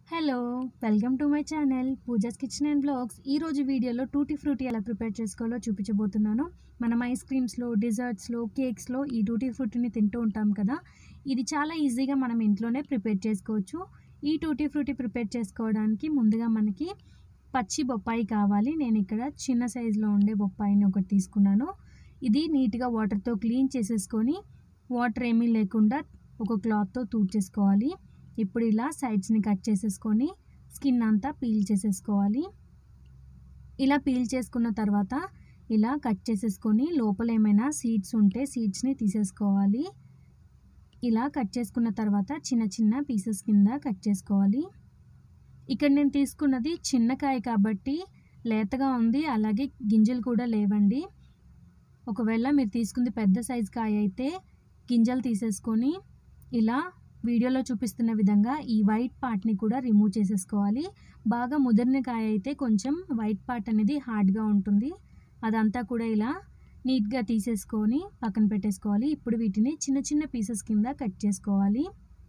hello welcome to my channel Pooja's kitchen and blogs ఈ రోజు వీడియోలో టూటీ ఫ్రూటీ ఎలా ప్రిపేర్ చేసుకోవాలో చూపించబోతున్నాను మనం ఐస్ క్రీమ్స్లో డిజర్ట్స్లో కేక్స్లో ఈ టూటీ ఫ్రూటీని తింటూ ఉంటాం కదా ఇది చాలా ఈజీగా మనం ఇంట్లోనే ప్రిపేర్ చేసుకోవచ్చు ఈ టూటీ ఫ్రూటీ ప్రిపేర్ చేసుకోవడానికి ముందుగా మనకి పచ్చి బొప్పాయి కావాలి నేను ఇక్కడ చిన్న సైజులో ఉండే బొప్పాయిని ఒకటి తీసుకున్నాను ఇది నీట్గా వాటర్తో క్లీన్ చేసేసుకొని వాటర్ ఏమీ లేకుండా ఒక క్లాత్తో తూడ్చేసుకోవాలి ఇప్పుడు ఇలా సైడ్స్ని కట్ చేసేసుకొని స్కిన్ అంతా పీల్ చేసేసుకోవాలి ఇలా పీల్ చేసుకున్న తర్వాత ఇలా కట్ చేసేసుకొని లోపల ఏమైనా సీడ్స్ ఉంటే సీడ్స్ని తీసేసుకోవాలి ఇలా కట్ చేసుకున్న తర్వాత చిన్న చిన్న పీసెస్ కింద కట్ చేసుకోవాలి ఇక్కడ నేను తీసుకున్నది చిన్న కాయ కాబట్టి లేతగా ఉంది అలాగే గింజలు కూడా లేవండి ఒకవేళ మీరు తీసుకుంది పెద్ద సైజు కాయ అయితే గింజలు తీసేసుకొని ఇలా వీడియోలో చూపిస్తున్న విధంగా ఈ వైట్ పార్ట్ని కూడా రిమూవ్ చేసేసుకోవాలి బాగా ముదిరిన కాయ అయితే కొంచెం వైట్ పార్ట్ అనేది హార్డ్గా ఉంటుంది అదంతా కూడా ఇలా నీట్గా తీసేసుకొని పక్కన పెట్టేసుకోవాలి ఇప్పుడు వీటిని చిన్న చిన్న పీసెస్ కింద కట్ చేసుకోవాలి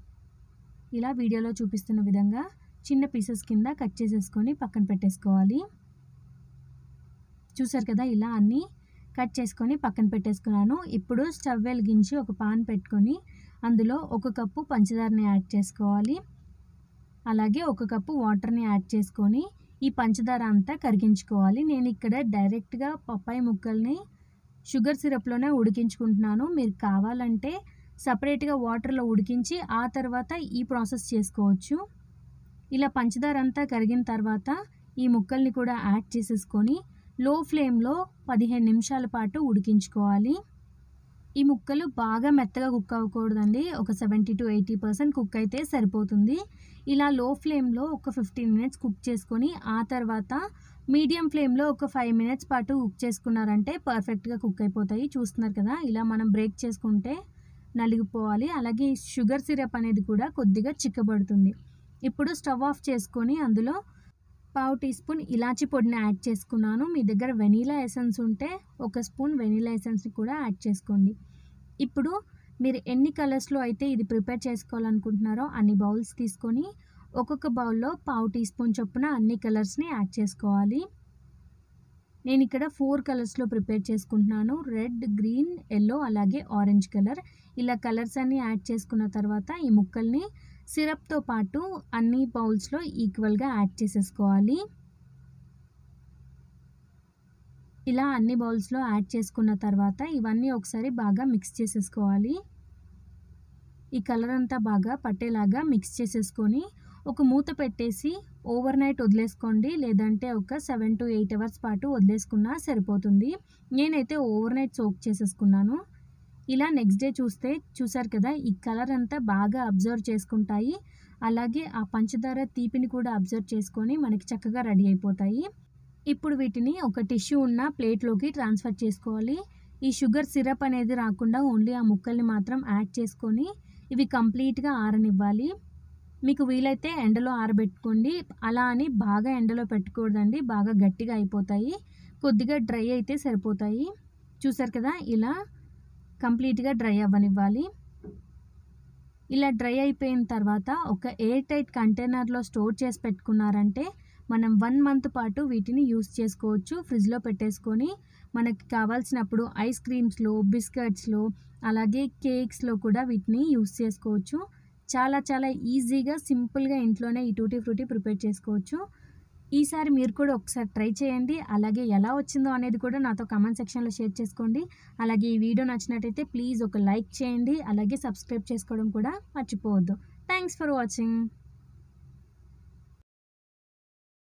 ఇలా వీడియోలో చూపిస్తున్న విధంగా చిన్న పీసెస్ కింద కట్ చేసేసుకొని పక్కన పెట్టేసుకోవాలి చూసారు కదా ఇలా అన్నీ కట్ చేసుకొని పక్కన పెట్టేసుకున్నాను ఇప్పుడు స్టవ్ వెలిగించి ఒక పాన్ పెట్టుకొని అందులో ఒక కప్పు పంచదారని యాడ్ చేసుకోవాలి అలాగే ఒక కప్పు వాటర్ని యాడ్ చేసుకొని ఈ పంచదార అంతా కరిగించుకోవాలి నేను ఇక్కడ డైరెక్ట్గా పప్పాయి ముక్కల్ని షుగర్ సిరప్లోనే ఉడికించుకుంటున్నాను మీరు కావాలంటే సపరేట్గా వాటర్లో ఉడికించి ఆ తర్వాత ఈ ప్రాసెస్ చేసుకోవచ్చు ఇలా పంచదార అంతా కరిగిన తర్వాత ఈ ముక్కల్ని కూడా యాడ్ చేసేసుకొని లో ఫ్లేమ్లో పదిహేను నిమిషాల పాటు ఉడికించుకోవాలి ఈ ముక్కలు బాగా మెత్తగా కుక్ అవ్వకూడదండి ఒక seventy to eighty percent cook అయితే సరిపోతుంది ఇలా లో ఫ్లేమ్లో ఒక ఫిఫ్టీన్ మినిట్స్ కుక్ చేసుకొని ఆ తర్వాత మీడియం ఫ్లేమ్లో ఒక ఫైవ్ మినిట్స్ పాటు కుక్ చేసుకున్నారంటే పర్ఫెక్ట్గా కుక్ అయిపోతాయి చూస్తున్నారు కదా ఇలా మనం బ్రేక్ చేసుకుంటే నలిగిపోవాలి అలాగే షుగర్ సిరప్ అనేది కూడా కొద్దిగా చిక్కబడుతుంది ఇప్పుడు స్టవ్ ఆఫ్ చేసుకొని అందులో పావు టీ స్పూన్ ఇలాచి పొడిని యాడ్ చేసుకున్నాను మీ దగ్గర వెనీలా ఎసెన్స్ ఉంటే ఒక స్పూన్ వెనీలా ఎసెన్స్ని కూడా యాడ్ చేసుకోండి ఇప్పుడు మీరు ఎన్ని కలర్స్లో అయితే ఇది ప్రిపేర్ చేసుకోవాలనుకుంటున్నారో అన్ని బౌల్స్ తీసుకొని ఒక్కొక్క బౌల్లో పావు టీ స్పూన్ చొప్పున అన్ని కలర్స్ని యాడ్ చేసుకోవాలి నేను ఇక్కడ ఫోర్ కలర్స్లో ప్రిపేర్ చేసుకుంటున్నాను రెడ్ గ్రీన్ ఎల్లో అలాగే ఆరెంజ్ కలర్ ఇలా కలర్స్ అన్నీ యాడ్ చేసుకున్న తర్వాత ఈ ముక్కల్ని సిరప్తో పాటు అన్ని బౌల్స్లో ఈక్వల్గా యాడ్ చేసేసుకోవాలి ఇలా అన్ని బౌల్స్లో యాడ్ చేసుకున్న తర్వాత ఇవన్నీ ఒకసారి బాగా మిక్స్ చేసేసుకోవాలి ఈ కలర్ అంతా బాగా పట్టేలాగా మిక్స్ చేసేసుకొని ఒక మూత పెట్టేసి ఓవర్ నైట్ వదిలేసుకోండి లేదంటే ఒక సెవెన్ టు ఎయిట్ అవర్స్ పాటు వదిలేసుకున్నా సరిపోతుంది నేనైతే ఓవర్ నైట్ సోక్ చేసేసుకున్నాను ఇలా నెక్స్ట్ డే చూస్తే చూసారు కదా ఈ కలర్ అంతా బాగా అబ్జర్వ్ చేసుకుంటాయి అలాగే ఆ పంచదార తీపిని కూడా అబ్జర్వ్ చేసుకొని మనకి చక్కగా రెడీ అయిపోతాయి ఇప్పుడు వీటిని ఒక టిష్యూ ఉన్న ప్లేట్లోకి ట్రాన్స్ఫర్ చేసుకోవాలి ఈ షుగర్ సిరప్ అనేది రాకుండా ఓన్లీ ఆ ముక్కల్ని మాత్రం యాడ్ చేసుకొని ఇవి కంప్లీట్గా ఆరనివ్వాలి మీకు వీలైతే ఎండలో ఆరబెట్టుకోండి అలా అని బాగా ఎండలో పెట్టుకోవద్దండి బాగా గట్టిగా అయిపోతాయి కొద్దిగా డ్రై అయితే సరిపోతాయి చూసారు కదా ఇలా కంప్లీట్గా డ్రై అవ్వనివ్వాలి ఇలా డ్రై అయిపోయిన తర్వాత ఒక ఎయిర్ టైట్ కంటైనర్లో స్టోర్ చేసి పెట్టుకున్నారంటే మనం వన్ మంత్ పాటు వీటిని యూస్ చేసుకోవచ్చు ఫ్రిడ్జ్లో పెట్టేసుకొని మనకి కావాల్సినప్పుడు ఐస్ క్రీమ్స్లో బిస్కెట్స్లో అలాగే కేక్స్లో కూడా వీటిని యూస్ చేసుకోవచ్చు చాలా చాలా ఈజీగా సింపుల్గా ఇంట్లోనే ఈ టూటీ ఫ్రూటీ ప్రిపేర్ చేసుకోవచ్చు ఈసారి మీరు కూడా ఒకసారి ట్రై చేయండి అలాగే ఎలా వచ్చిందో అనేది కూడా నాతో కమెంట్ సెక్షన్లో షేర్ చేసుకోండి అలాగే ఈ వీడియో నచ్చినట్టయితే ప్లీజ్ ఒక లైక్ చేయండి అలాగే సబ్స్క్రైబ్ చేసుకోవడం కూడా మర్చిపోవద్దు థ్యాంక్స్ ఫర్ వాచింగ్